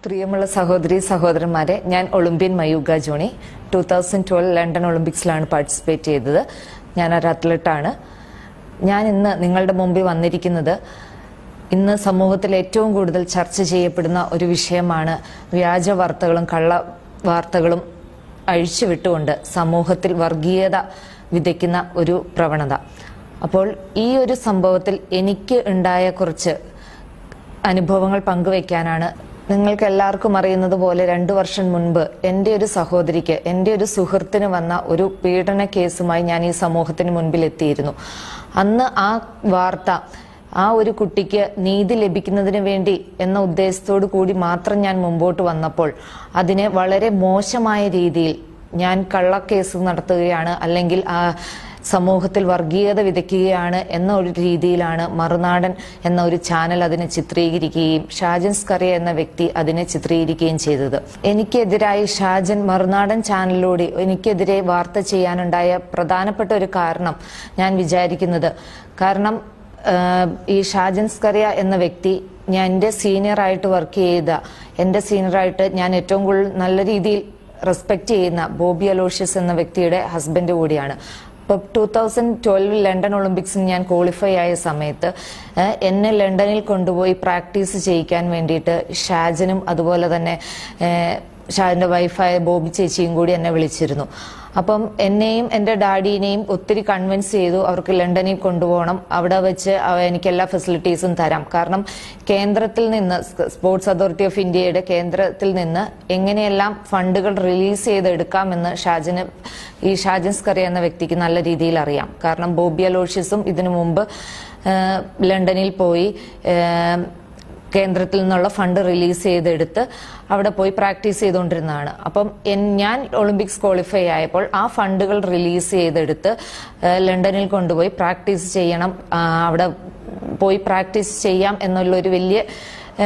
പ്രിയമുള്ള സഹോദരി സഹോദരന്മാരെ ഞാൻ Olympian Mayookha Johny two thousand twelve London ഒളിമ്പിക്സിലാണ് പാർട്ടിസിപ്പേറ്റ് ചെയ്തത് ഞാൻ ഒരു അത്ലറ്റാണ് ഞാൻ ഇന്ന് നിങ്ങളുടെ മുമ്പിൽ വന്നിരിക്കുന്നത് ഇന്ന് സമൂഹത്തിൽ ഏറ്റവും കൂടുതൽ ചർച്ച ചെയ്യപ്പെടുന്ന ഒരു വിഷയമാണ് വ്യാജ വാർത്തകളും കള്ള വാർത്തകളും അഴിച്ചുവിട്ടുകൊണ്ട് സമൂഹത്തിൽ വർഗീയത വിതയ്ക്കുന്ന ഒരു പ്രവണത അപ്പോൾ ഈ ഒരു സംഭവത്തിൽ എനിക്ക് ഉണ്ടായ കുറച്ച് അനുഭവങ്ങൾ പങ്കുവെക്കാനാണ് നിങ്ങൾക്ക് എല്ലാവർക്കും അറിയുന്നത് പോലെ രണ്ടു വർഷം മുൻപ് എൻ്റെ ഒരു സഹോദരിക്ക് എൻ്റെ ഒരു സുഹൃത്തിന് വന്ന ഒരു പീഡന കേസുമായി ഞാൻ ഈ സമൂഹത്തിന് മുൻപിൽ എത്തിയിരുന്നു അന്ന് ആ വാർത്ത ആ ഒരു കുട്ടിക്ക് നീതി ലഭിക്കുന്നതിന് വേണ്ടി എന്ന ഉദ്ദേശത്തോടു കൂടി മാത്രം ഞാൻ മുമ്പോട്ട് വന്നപ്പോൾ അതിനെ വളരെ മോശമായ രീതിയിൽ ഞാൻ കള്ളക്കേസ് നടത്തുകയാണ് അല്ലെങ്കിൽ ആ സമൂഹത്തിൽ വർഗീയത വിതയ്ക്കുകയാണ് എന്ന ഒരു രീതിയിലാണ് മറുനാടൻ എന്ന ഒരു ചാനൽ അതിനെ ചിത്രീകരിക്കുകയും ഷാജൻ സ്കറിയ എന്ന വ്യക്തി അതിനെ ചിത്രീകരിക്കുകയും ചെയ്തത് എനിക്കെതിരായി ഷാജൻ മറുനാടൻ ചാനലിലൂടെ എനിക്കെതിരെ വാർത്ത ചെയ്യാനുണ്ടായ പ്രധാനപ്പെട്ട ഒരു കാരണം ഞാൻ വിചാരിക്കുന്നത് കാരണം ആഹ്, ഈ ഷാജൻ സ്കറിയ എന്ന വ്യക്തി ഞാൻ എൻ്റെ സീനിയറായിട്ട് വർക്ക് ചെയ്ത എൻ്റെ സീനിയറായിട്ട് ഞാൻ ഏറ്റവും കൂടുതൽ നല്ല രീതിയിൽ റെസ്പെക്ട് ചെയ്യുന്ന ബോബി അലോഷ്യസ് എന്ന വ്യക്തിയുടെ ഹസ്ബൻഡ് കൂടിയാണ് ഇപ്പൊ ടൂ തൗസൻഡ് ട്വൽവ് ലണ്ടൻ ഒളിമ്പിക്സിന് ഞാൻ ക്വാളിഫൈ ആയ സമയത്ത് ഏഹ്, എന്നെ ലണ്ടനിൽ കൊണ്ടുപോയി പ്രാക്ടീസ് ചെയ്യിക്കാൻ വേണ്ടിയിട്ട് ഷാജനും അതുപോലെ തന്നെ ഏഹ്, ഷാജിന്റെ വൈഫായ ബോബി ചേച്ചിയും കൂടി എന്നെ വിളിച്ചിരുന്നു അപ്പം എന്നെയും എൻ്റെ ഡാഡിനെയും ഒത്തിരി കൺവിൻസ് ചെയ്തു അവർക്ക് ലണ്ടനിൽ കൊണ്ടുപോകണം അവിടെ വെച്ച് അവ- എനിക്ക് എല്ലാ ഫെസിലിറ്റീസും തരാം കാരണം കേന്ദ്രത്തിൽ നിന്ന് സ് സ്പോർട്സ് അതോറിറ്റി ഓഫ് ഇന്ത്യയുടെ കേന്ദ്രത്തിൽ നിന്ന് എങ്ങനെയെല്ലാം ഫണ്ടുകൾ റിലീസ് ചെയ്തെടുക്കാമെന്ന് ഷാജിന് ഈ ഷാജിൻ സ്കറി എന്ന വ്യക്തിക്ക് നല്ല രീതിയിൽ അറിയാം കാരണം ബോബി അലോഷ്യസും ഇതിനു മുമ്പ് ആ, ലണ്ടനിൽ പോയി ആ, കേന്ദ്രത്തിൽ നിന്നുള്ള ഫണ്ട് റിലീസ് ചെയ്തെടുത്ത് അവിടെ പോയി പ്രാക്ടീസ് ചെയ്തുകൊണ്ടിരുന്നതാണ് അപ്പം എൻ- ഞാൻ ഒളിമ്പിക്സ് ക്വാളിഫൈ ആയപ്പോൾ ആ ഫണ്ടുകൾ റിലീസ് ചെയ്തെടുത്ത് ആ, ലണ്ടനിൽ കൊണ്ടുപോയി പ്രാക്ടീസ് ചെയ്യണം ആ, അവിടെ പോയി പ്രാക്ടീസ് ചെയ്യാം എന്നുള്ള ഒരു വലിയ ആ,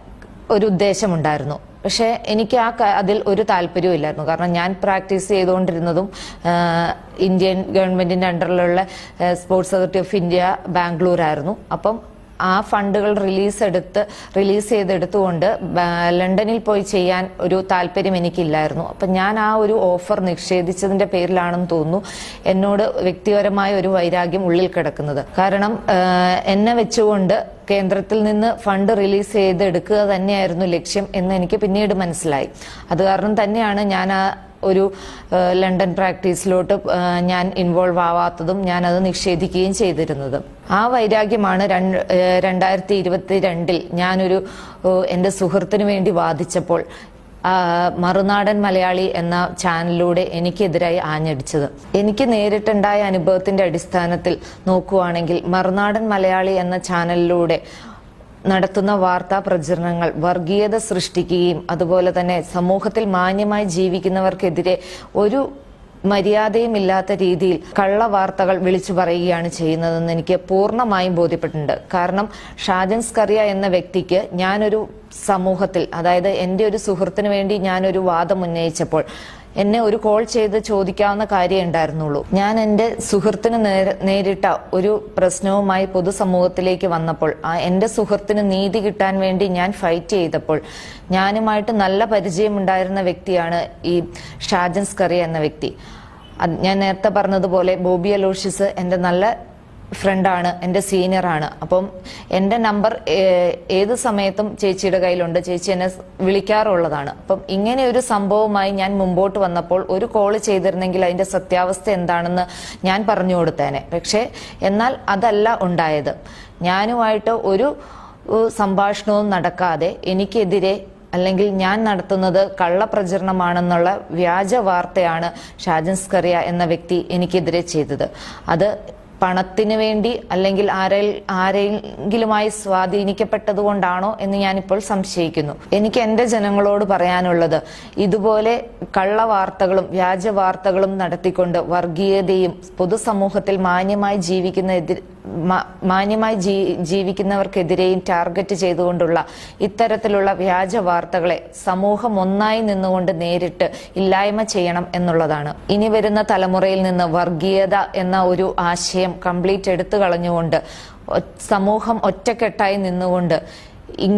ഒരു ഉദ്ദേശമുണ്ടായിരുന്നു പക്ഷെ എനിക്ക് ആ ക- അതിൽ ഒരു താല്പര്യവും ഇല്ലായിരുന്നു കാരണം ഞാൻ പ്രാക്ടീസ് ചെയ്തുകൊണ്ടിരുന്നതും ആ, ഇന്ത്യൻ ഗവൺമെന്റിന്റെ അണ്ടറിലുള്ള ആ, sports authority of India Bangalore ആയിരുന്നു അപ്പം ആ ഫണ്ടുകൾ റിലീസ് എടുത്ത് റിലീസ് ചെയ്തെടുത്തുകൊണ്ട് ബാ- ലണ്ടനിൽ പോയി ചെയ്യാൻ ഒരു താല്പര്യം എനിക്കില്ലായിരുന്നു അപ്പം ഞാൻ ആ ഒരു ഓഫർ നിഷേധിച്ചതിന്റെ പേരിലാണെന്ന് തോന്നുന്നു എന്നോട് വ്യക്തിപരമായ ഒരു വൈരാഗ്യം ഉള്ളിൽ കിടക്കുന്നത് കാരണം ആ, എന്നെ വെച്ചുകൊണ്ട് കേന്ദ്രത്തിൽ നിന്ന് ഫണ്ട് റിലീസ് ചെയ്തെടുക്കുക തന്നെയായിരുന്നു ലക്ഷ്യം എന്ന് എനിക്ക് പിന്നീട് മനസ്സിലായി അത് കാരണം തന്നെയാണ് ഞാൻ ആ ഒരു ആ, ലണ്ടൻ പ്രാക്ടീസിലോട്ട് ആ, ഞാൻ ഇൻവോൾവ് ആവാത്തതും ഞാൻ അത് നിഷേധിക്കുകയും ചെയ്തിരുന്നത് ആ വൈരാഗ്യമാണ് രണ്ട്- ആ, രണ്ടായിരത്തി ഇരുപത്തി രണ്ടിൽ ഞാനൊരു ഓ, എൻ്റെ സുഹൃത്തിന് വേണ്ടി വാദിച്ചപ്പോൾ ആ, മറുനാടൻ മലയാളി എന്ന ചാനലിലൂടെ എനിക്കെതിരായി ആഞ്ഞടിച്ചത് എനിക്ക് നേരിട്ടുണ്ടായ അനുഭവത്തിന്റെ അടിസ്ഥാനത്തിൽ നോക്കുവാണെങ്കിൽ മറുനാടൻ മലയാളി എന്ന ചാനലിലൂടെ നടത്തുന്ന വാർത്താ പ്രചരണങ്ങൾ വർഗീയത സൃഷ്ടിക്കുകയും അതുപോലെ തന്നെ സമൂഹത്തിൽ മാന്യമായി ജീവിക്കുന്നവർക്കെതിരെ ഒരു മര്യാദയും ഇല്ലാത്ത രീതിയിൽ കള്ള വാർത്തകൾ വിളിച്ചു പറയുകയാണ് ചെയ്യുന്നതെന്ന് എനിക്ക് പൂർണ്ണമായും ബോധ്യപ്പെട്ടിട്ടുണ്ട് കാരണം ഷാജൻ സ്കറിയ എന്ന വ്യക്തിക്ക് ഞാനൊരു സമൂഹത്തിൽ അതായത് എൻ്റെ ഒരു സുഹൃത്തിന് വേണ്ടി ഞാനൊരു വാദം ഉന്നയിച്ചപ്പോൾ എന്നെ ഒരു കോൾ ചെയ്ത് ചോദിക്കാവുന്ന കാര്യം ഉണ്ടായിരുന്നുള്ളൂ ഞാൻ എൻ്റെ സുഹൃത്തിന് നേര- നേരിട്ട ഒരു പ്രശ്നവുമായി പൊതുസമൂഹത്തിലേക്ക് വന്നപ്പോൾ ആ എൻ്റെ സുഹൃത്തിന് നീതി കിട്ടാൻ വേണ്ടി ഞാൻ ഫൈറ്റ് ചെയ്തപ്പോൾ ഞാനുമായിട്ട് നല്ല പരിചയമുണ്ടായിരുന്ന വ്യക്തിയാണ് ഈ ഷാജൻ സ്കറി എന്ന വ്യക്തി അത് ഞാൻ നേരത്തെ പറഞ്ഞതുപോലെ ബോബി അലോഷ്യസ് എൻ്റെ നല്ല ഫ്രണ്ടാണ് എൻ്റെ സീനിയറാണ് അപ്പം എൻ്റെ നമ്പർ ഏ- ഏത് സമയത്തും ചേച്ചിയുടെ കയ്യിലുണ്ട് ചേച്ചി എന്നെ സ് വിളിക്കാറുള്ളതാണ് അപ്പം ഇങ്ങനെ ഒരു സംഭവമായി ഞാൻ മുമ്പോട്ട് വന്നപ്പോൾ ഒരു കോള് ചെയ്തിരുന്നെങ്കിൽ അതിന്റെ സത്യാവസ്ഥ എന്താണെന്ന് ഞാൻ പറഞ്ഞു കൊടുത്തേനെ പക്ഷേ എന്നാൽ അതല്ല ഉണ്ടായത് ഞാനുമായിട്ട് ഒരു ഏഹ്, സംഭാഷണവും നടക്കാതെ എനിക്കെതിരെ അല്ലെങ്കിൽ ഞാൻ നടത്തുന്നത് കള്ളപ്രചരണമാണെന്നുള്ള വ്യാജ വാർത്തയാണ് ഷാജൻ സ്കറിയ എന്ന വ്യക്തി എനിക്കെതിരെ ചെയ്തത് അത് പണത്തിന് വേണ്ടി അല്ലെങ്കിൽ ആരെ ആരെങ്കിലുമായി സ്വാധീനിക്കപ്പെട്ടത് കൊണ്ടാണോ എന്ന് ഞാനിപ്പോൾ സംശയിക്കുന്നു എനിക്ക് എന്റെ ജനങ്ങളോട് പറയാനുള്ളത് ഇതുപോലെ കള്ള വാർത്തകളും വ്യാജ വാർത്തകളും നടത്തിക്കൊണ്ട് വർഗീയതയും പൊതുസമൂഹത്തിൽ മാന്യമായി ജീവിക്കുന്ന എതിർ മാ- മാന്യമായി ജീ- ജീവിക്കുന്നവർക്കെതിരെയും ടാർഗറ്റ് ചെയ്തുകൊണ്ടുള്ള ഇത്തരത്തിലുള്ള വ്യാജ വാർത്തകളെ സമൂഹം ഒന്നായി നിന്നുകൊണ്ട് നേരിട്ട് ഇല്ലായ്മ ചെയ്യണം എന്നുള്ളതാണ് ഇനി വരുന്ന തലമുറയിൽ നിന്ന് വർഗീയത എന്ന ഒരു ആശയം കംപ്ലീറ്റ് എടുത്തു കളഞ്ഞുകൊണ്ട് ഒ- സമൂഹം ഒറ്റക്കെട്ടായി നിന്നുകൊണ്ട് ഇങ്ങനെ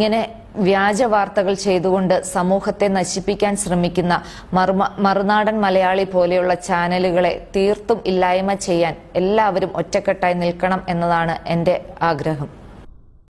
വ്യാജ വാർത്തകൾ ചെയ്തുകൊണ്ട് സമൂഹത്തെ നശിപ്പിക്കാൻ ശ്രമിക്കുന്ന മറുമ- മറുനാടൻ മലയാളി പോലെയുള്ള ചാനലുകളെ തീർത്തും ഇല്ലായ്മ ചെയ്യാൻ എല്ലാവരും ഒറ്റക്കെട്ടായി നിൽക്കണം എന്നതാണ് എൻ്റെ ആഗ്രഹം